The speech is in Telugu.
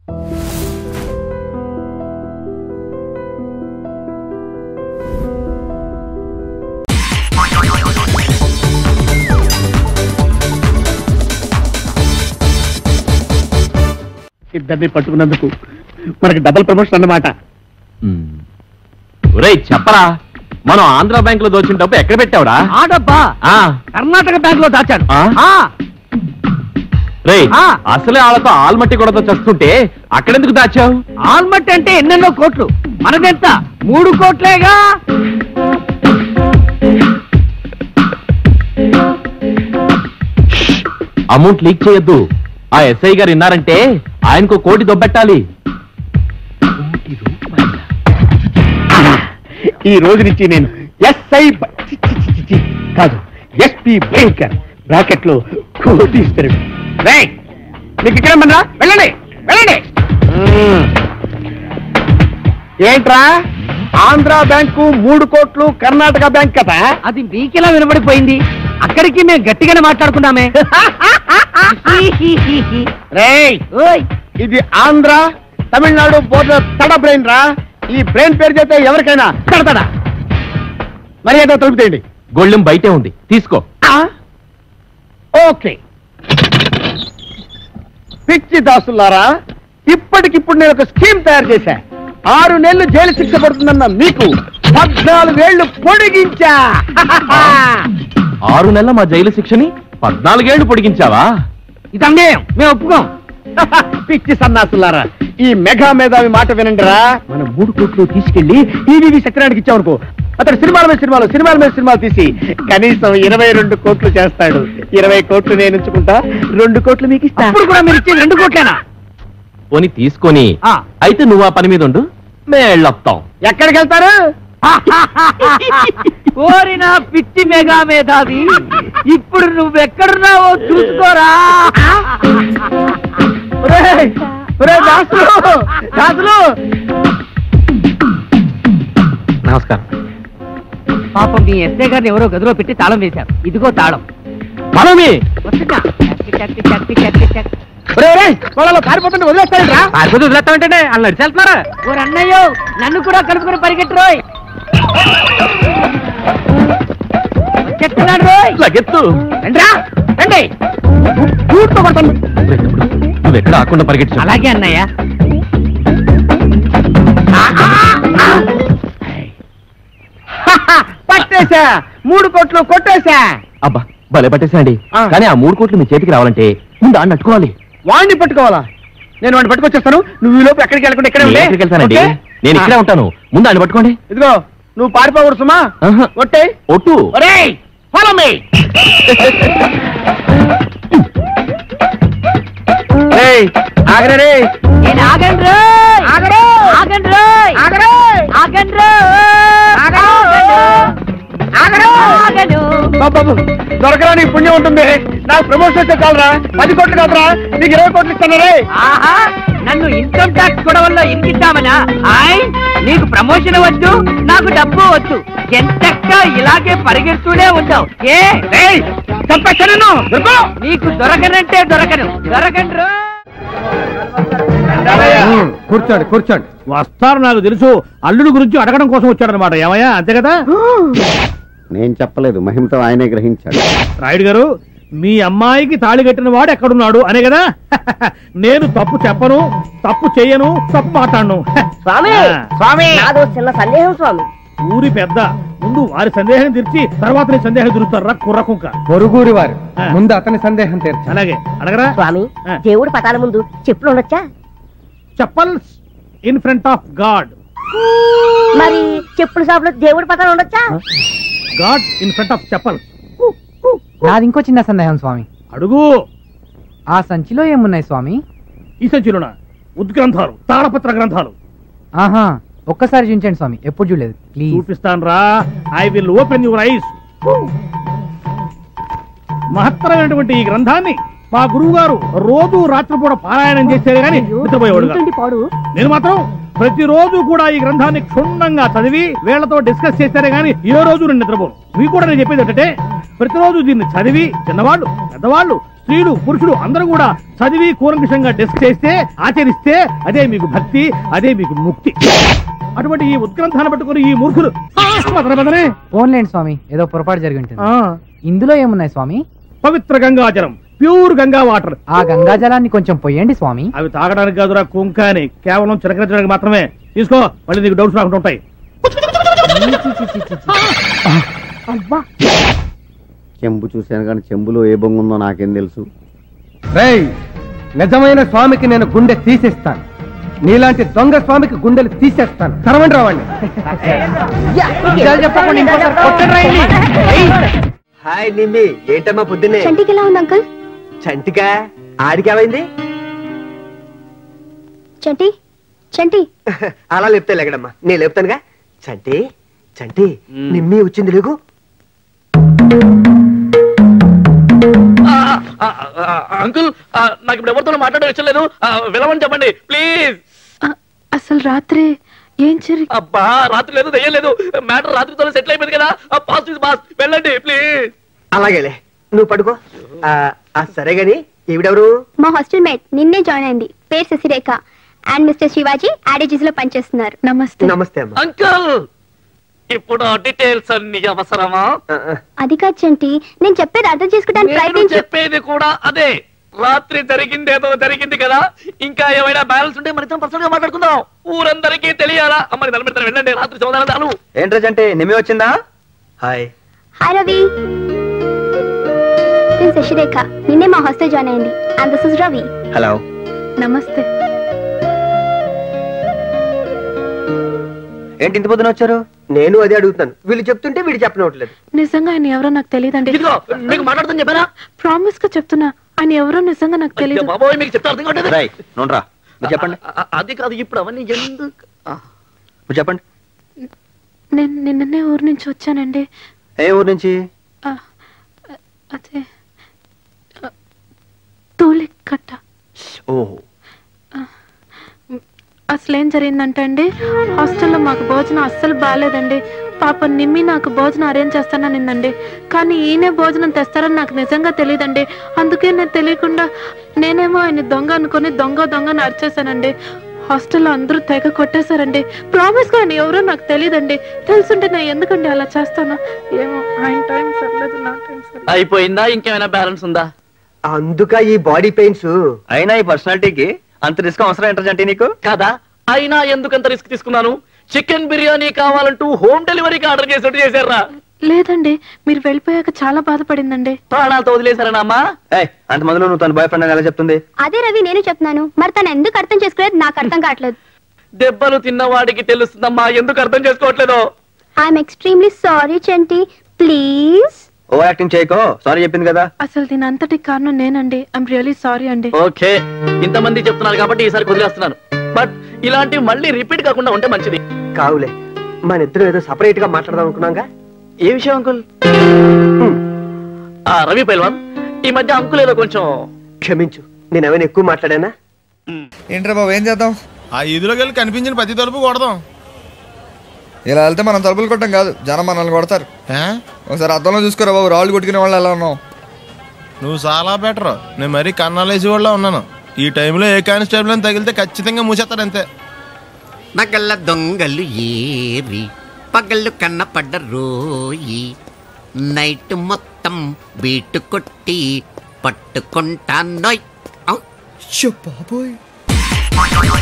ఇద్దరిని పట్టుకున్నందుకు మనకి డబుల్ ప్రమోషన్ అన్నమాట ఒరేయ్ చెప్పరా మనం ఆంధ్ర బ్యాంక్ లో దోచిన డబ్బు ఎక్కడ పెట్టావురా ఆ డబ్బా ఆ, కర్ణాటక బ్యాంక్ లో దాచాను ఆ? ఆ, రేయ్ ఆ. అసలే వాళ్ళతో ఆల్మట్టి కూడా చస్తుంటే అక్కడెందుకు దాచావు ఆల్మట్ అంటే ఎన్నెన్నో కోట్లు మనదెంత మూడు కోట్లేగా అమౌంట్ లీక్ చేయొద్దు ఆ ఎస్ఐ గారు విన్నారంటే ఆయనకు కోటి దొబ్బెట్టాలి ఈ రోజు నుంచి నేను ఎస్ఐ బ- చి, చి, చి, చి, చి. కాదు ఎస్పి భయంకర్ బ్రాకెట్ లో కోటీశ్వరుడు రేయ్, మీకు ఇక్కడ మనరా వెళ్ళండి వెళ్ళండి మ్మ్. ఏంట్రా ఆంధ్ర బ్యాంకు మూడు కోట్లు కర్ణాటక బ్యాంక్ కదా అది మీకెలా వినబడిపోయింది అక్కడికి మేము గట్టిగానే మాట్లాడుకున్నామే రేయ్ ఓయ్ ఇది ఆంధ్ర తమిళనాడు బోర్డర్ తడ బ్రెయిన్ రా ఈ బ్రెయిన్ పేరు చేస్తే ఎవరికైనా తడతడ మర్యాద తలుపుతేయండి గొళ్ళెం బయటే ఉంది తీసుకో ఓకే పిచ్చి దాసులారా ఇప్పటికిప్పుడు నేను ఒక స్కీమ్ తయారు చేశా ఆరు నెలలు జైలు శిక్ష పడుతుందన్న మీకు పద్నాలుగేళ్లు పొడిగించా ఆరు నెలల మా జైలు శిక్షని పద్నాలుగేళ్లు పొడిగించావా ఇది అన్యాయం మేము ఒప్పుకోం పిచ్చి సన్నాసులారా ఈ మెగా మేధావి మాట వినండిరా మన మూడు కోట్లు తీసుకెళ్లి ఈవీవి సత్యనారాయణకి ఇచ్చామనుకో అతడు సినిమాల మీద సినిమాలు సినిమాల మీద సినిమాలు తీసి కనీసం ఇరవై రెండు కోట్లు చేస్తాడు ఇరవై కోట్లు నేను ఉంచుకుంటా రెండు కోట్లు మీకు ఇస్తా ఇప్పుడు కూడా మీరు ఇచ్చేది రెండు కోట్లేనా పోని తీసుకొని ఆ. అయితే నువ్వు ఆ పని మీద ఉండు మేళ్ళొత్తాం ఎక్కడికి వెళ్తారు కోరిన పిచ్చి మెగా మేధావి ఇప్పుడు నువ్వెక్కడున్నావో చూసుకోరా ఒరేయ్, ఒరేయ్ దాసులు దాసులు నమస్కారం పాపం మీ ఎస్ఐ గారిని ఎవరో గదిలో పెట్టి తాళం వేశారు ఇదిగో తాళం మనమే వస్తుందా చక్కి చక్కి చక్కి చక్కి చక్కి ఒరేయ్, ఒరేయ్, వాళ్ళలో పారిపోతుంటే వదిలేస్తారా పారిపోతే వదిలేస్తామంటే వాళ్ళు నడిచి వెళ్తున్నారా ఓ అన్నయ్యో నన్ను కూడా కలుపుకొని పరిగెట్టురోయ్ వచ్చేస్తున్నాడు రోయ్ లగెత్తు రండిరా రండి కూర్చో కొడతాను నువ్వు ఎక్కడ ఆకుండా పరిగెట్టు అలాగే అన్నయ్య పట్టేశా మూడు కోట్లు కొట్టేశా అబ్బా భలే పట్టేసండి ఆ. కానీ ఆ మూడు కోట్లు మీ చేతికి రావాలంటే ముందు ఆడిని అట్టుకోవాలి వాడిని పట్టుకోవాలా నేను వాడిని పట్టుకొచ్చేస్తాను నువ్వు ఈ లోపు ఎక్కడికి వెళ్ళకుండా ఇక్కడే నేను ఉండే ఎక్కడికి వెళ్తానండి ఓకే? నేను ఇక్కడే ఆ, ఉంటాను ముందు ఆయన పట్టుకోండి ఇదిగో నువ్వు పారిపోకూడదు సుమా ఆహా. కొట్టే ఒట్టు ఒరేయ్ ఫాలో మీ ఏయ్ ఆగరే రే నేను ఆగండి రోయ్ ఆగరు ఆగండి రోయ్ ఆగరే ఆగండి రోయ్ ఆగరు. ఆగరు. ఆగను బాబు దొరకరా నీకు పుణ్యం ఉంటుంది నాకు ప్రమోషన్ వచ్చే చాలరా పది కోట్లు కాదురా నీకు ఇరవై కోట్లు ఇస్తాను రే ఆహా నన్ను ఇన్కమ్ ట్యాక్స్ గొడవల్లో ఇరికిద్దామనా ఆయ్ నీకు ప్రమోషన్ వద్దు నాకు డబ్బు వద్దు ఎంతక్క ఇలాగే పరిగెడుతూనే ఉంటావు ఏ ఏయ్ చంపేస్తాను దొరుకు నీకు దొరకనంటే దొరకను దొరకండి రోయ్. కూర్చోండి కూర్చోండి వస్తారు నాకు తెలుసు అల్లుడు గురించి అడగడం కోసం వచ్చాడనమాట ఏమయ్యా అంతే కదా నేను చెప్పలేదు మహిమతో ఆయనే గ్రహించాడు రాయుడు గారు మీ అమ్మాయికి తాళి కట్టిన వాడు ఎక్కడున్నాడు అనే కదా నేను తప్పు చెప్పను తప్పు చేయను తప్పు మాట్లాడను స్వామి ఆ. స్వామి నాదో చిన్న సందేహం స్వామి ఊరి పెద్ద ముందు వారి సందేహం తీర్చి తర్వాత నీ సందేహం తీరుస్తారా కుర్ర కుంక పొరుగురి వారు ఆ. ముందు అతని సందేహం తీర్చాలి అలాగే అడగరా స్వామి ఆ. దేవుడి పటాల ముందు చెప్పులు ఉండొచ్చా chappals in front of god మరి చెప్పుల షాపులో దేవుడి పటాలు ఉండొచ్చా god in front of chappals నాది ఇంకో చిన్న సందేహం స్వామి అడుగు ఆ సంచిలో ఏమున్నాయి స్వామి ఈ సంచిలోన ఉద్గ్రంథాలు తాళపత్ర గ్రంథాలు ఆహా ఒక్కసారి చూపించండి స్వామి ఎప్పుడు చూడలేదు ప్లీజ్ చూపిస్తాను రా I will open your eyes మహత్తరమైనటువంటి ఈ గ్రంథాన్ని మా గురువు గారు రోజు రాత్రిపూట పారాయణం చేసేది కానీ నిద్రపోయేవాడు కాదు. ఏంటండి పాడు నేను మాత్రం ప్రతిరోజు కూడా ఈ గ్రంథాన్ని క్షుణ్ణంగా చదివి వీళ్లతో డిస్కస్ చేస్తారే గానీ ఏ రోజు నేను నిద్రపోను మీకు కూడా నేను చెప్పేది ఏంటంటే ప్రతిరోజు దీన్ని చదివి చిన్నవాళ్ళు పెద్దవాళ్ళు స్త్రీలు పురుషులు అందరూ కూడా చదివి కూలంకషంగా డిస్క్ చేస్తే ఆచరిస్తే అదే మీకు భక్తి అదే మీకు ముక్తి అటువంటి ఈ ఉత్గ్రంథాన్ని పట్టుకుని ఈ మూర్ఖులు ఆ, మదన మదనే ఫోన్లేండి స్వామి ఏదో పొరపాటు జరిగి ఉంటుంది ఆ, ఇందులో ఏమున్నాయి స్వామి పవిత్ర గంగాజలం ప్యూర్ గంగా వాటర్ ఆ గంగా జలాన్ని కొంచెం పొయ్యండి స్వామి అవి తాగడానికి కాదురా కుంక అని కేవలం చిలకరించడానికి మాత్రమే తీసుకో మళ్ళీ నీకు డౌట్స్ రాకుండా ఉంటాయి చెంబు చూశాను కానీ చెంబులో ఏ బొంగు ఉందో నాకేం తెలుసు రేయ్ నిజమైన స్వామికి నేను గుండె తీసేస్తాను నీలాంటి దొంగ స్వామికి గుండెలు తీసేస్తాను తరవండి రావండి నిజాలు చెప్పకుండా ఇంకోసారి కొట్టండి రాయండి. హాయ్ నిమ్మి ఏంటమ్మా పొద్దున్నే చంటికి ఎలా ఉంది అంకుల్ చంటికా ఆడికేమైంది చంటి చంటి అలా లేపుతా లేకడమ్మా నేను లేపుతానుగా చంటి చంటి నిమ్మి వచ్చింది లేకు అంకుల్ నాకు ఇప్పుడు ఎవరితో మాట్లాడే విషయం లేదు వెళ్ళమని చెప్పండి ప్లీజ్ అసలు రాత్రి ఏం జరిగి అబ్బా రాత్రి లేదు దయ్యలేదు మ్యాటర్ రాత్రితో సెటిల్ అయిపోయింది కదా పాస్ పాస్ వెళ్ళండి ప్లీజ్ అలాగేలే నువ్వు పడుకో ఆ, ఆ, సరే గాని ఈవిడెవరు మా హాస్టల్ మేట్ నిన్నే జాయిన్ అయింది పేరు శశిరేఖ అండ్ మిస్టర్ శివాజీ యాడేజీస్ లో పనిచేస్తున్నారు నమస్తే నమస్తే అమ్మా అంకుల్ ఇప్పుడు డీటెయిల్స్ అన్ని అవసరమా ఆ, ఆ. అది కాదు చంటి నేను చెప్పేది అర్థం చేసుకోవడానికి నేను ప్రయత్నించు చెప్పేది కూడా అదే రాత్రి జరిగింది ఏదో జరిగింది కదా ఇంకా ఏమైనా బ్యాలెన్స్ ఉంటే మన ఇద్దరం పర్సనల్ గా మాట్లాడుకుందాం ఊరందరికీ తెలియాలా అమ్మని నిలబెడతాను వెళ్ళండి రాత్రి చదువుతాను ఏంట్రా చంటి నిమ్మి వచ్చిందా హాయ్ హాయ్ రవి నేను శశిరేఖ నిన్నే మా హాస్టల్ జాయిన్ అయింది and this is Ravi hello నమస్తే ఏంటి ఇంత పొద్దున వచ్చారు నేను అదే అడుగుతాను వీళ్ళు చెప్తుంటే వీడు చెప్పనవట్లేదు నిజంగా ఆయన ఎవరో నాకు తెలియదండి ఇదిగో మీకు మాట్లాడుతాను చెప్పానా ప్రామిస్ గా చెప్తున్నా ఆయన ఎవరో నిజంగా నాకు అయ్యో తెలియదు బాబోయ్ మీకు చెప్తా అర్థం కావట్లేదు రాయ్ నోడ్రా మీరు చెప్పండి అ- అ- అది కాదు ఇప్పుడు అవన్నీ ఎందుకు ఆ. మీరు చెప్పండి నేను నిన్ననే ఊరు నుంచి వచ్చానండి ఏ ఊరు నుంచి ఆ, అదే ఆ, తూలికట్ట ఓహో అసలు ఏం జరిగిందంటే అండి హాస్టల్లో మాకు భోజనం అస్సలు బాగాలేదండి పాప నిమ్మి నాకు భోజనం అరేంజ్ చేస్తాననిందండి కానీ ఈయనే భోజనం తెస్తారని నాకు నిజంగా తెలియదండి అందుకే నేను తెలియకుండా నేనేమో ఆయన దొంగ అనుకుని దొంగ దొంగని అరిచేశానండి హాస్టల్లో అందరూ తెగ కొట్టేశారండి ప్రామిస్ గా ఆయన ఎవరో నాకు తెలియదండి తెలుసుంటే నేను ఎందుకండి అలా చేస్తాను ఏమో ఆయన టైం సర్లేదు నా టైం సర్లేదు అయిపోయిందా ఇంకేమైనా బ్యాలెన్స్ ఉందా అందుక ఈ బాడీ పెయిన్స్ అయినా ఈ పర్సనాలిటీకి అంత రిస్క్ అవసరం ఏంటంటే అంటే నీకు కాదా అయినా ఎందుకంత రిస్క్ తీసుకున్నాను చికెన్ బిర్యానీ కావాలంటూ హోమ్ డెలివరీకి ఆర్డర్ చేసినట్టు చేశారా లేదండి మీరు వెళ్ళిపోయాక చాలా బాధపడిందండి ప్రాణాలతో వదిలేశారనా అమ్మా ఏయ్ అంత మొదలు నువ్వు తన బాయ్ ఫ్రెండ్ అని ఎలా చెప్తుంది అదే రవి నేను చెప్తున్నాను మరి తను ఎందుకు అర్థం చేసుకోలేదు నాకు అర్థం కావట్లేదు దెబ్బలు తిన్నవాడికి తెలుస్తుందమ్మా ఎందుకు అర్థం చేసుకోవట్లేదు I'm extremely sorry Chanti please over acting చేయకో సారీ చెప్పింది కదా అసలు దీని అంతటి కారణం నేనండి ఐమ్ రియలీ సారీ అండి ఓకే ఇంతమంది చెప్తున్నారు కాబట్టి ఈసారి వదిలేస్తున్నాను బట్ ఇలాంటివి మళ్ళీ రిపీట్ కాకుండా ఉంటే మంచిది కావులే మన ఇద్దరం ఏదో సపరేట్ గా మాట్లాడదాం అనుకున్నాగా ఏ విషయం అంకుల్ ఆ రవి పైల్వాన్ ఈ మధ్య అంకుల్ ఏదో కొంచెం క్షమించు నేను ఏమైనా ఎక్కువ మాట్లాడానా ఏంట్రా బాబు ఏం చేద్దాం ఆ ఇదిలోకి వెళ్ళి కనిపించిన ప్రతి తలుపు కొడదాం ఇలా వెళ్తే మనం తలుపులు కొట్టం కాదు జనం మనల్ని కొడతారు ఏ? ఒకసారి అద్దంలో చూసుకోరా బాబు రాళ్ళు కొట్టుకునే వాళ్ళు ఎలా ఉన్నాం నువ్వు చాలా బెటర్ నేను మరీ కన్నాలేసి వాళ్ళ ఉన్నాను ఈ టైంలో ఏ కానిస్టేబుల్ అని తగిలితే ఖచ్చితంగా మూసేస్తాడు అంతే నగల్ల దొంగలు ఏరి పగళ్ళు కన్నపడ్డ రోయి నైట్ మొత్తం బీటు కొట్టి పట్టుకుంటానోయ్ ఔ! బాబోయ్